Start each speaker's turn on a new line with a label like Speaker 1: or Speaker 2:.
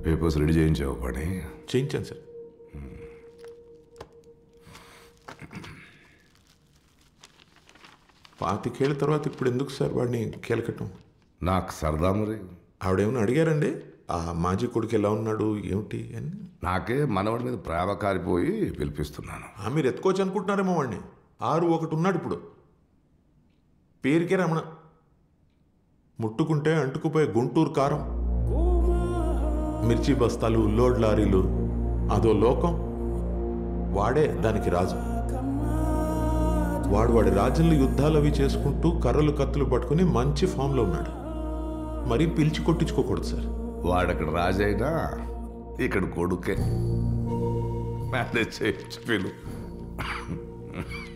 Speaker 1: papers ready చేయించావు పని
Speaker 2: చేయించాను sir పాతికేళ్ళ తర్వాత ఇప్పుడు ఎందుకు సార్ వాడిని కేలకటం
Speaker 1: నాకు సరదా మరి
Speaker 2: ఆవిడేమైనా అడిగారండి ఆ మాజీ కొడుకు ఎలా ఉన్నాడు ఏమిటి అని
Speaker 1: నాకే మనవడి మీద ప్రేమ కారిపోయి పిలిపిస్తున్నాను
Speaker 2: ఆ, మీరు ఎత్తుకోవచ్చు అనుకుంటున్నారేమో వాడిని ఆరు ఒకటి ఉన్నాడు ఇప్పుడు పేరుకే రమణ ముట్టుకుంటే అంటుకుపోయే గుంటూరు కారం మిర్చి బస్తాలు లోడ్ లారీలు అదో లోకం వాడే దానికి రాజు వాడు వాడి రాజ్యంలో యుద్ధాలు అవి చేసుకుంటూ కర్రలు కత్తులు పట్టుకుని మంచి ఫామ్లో ఉన్నాడు మరీ పిలిచి కొట్టించుకోకూడదు సార్
Speaker 1: వాడక్కడ రాజైనా ఇక్కడ కొడుకే మేనేజ్ చేయొచ్చు పిలు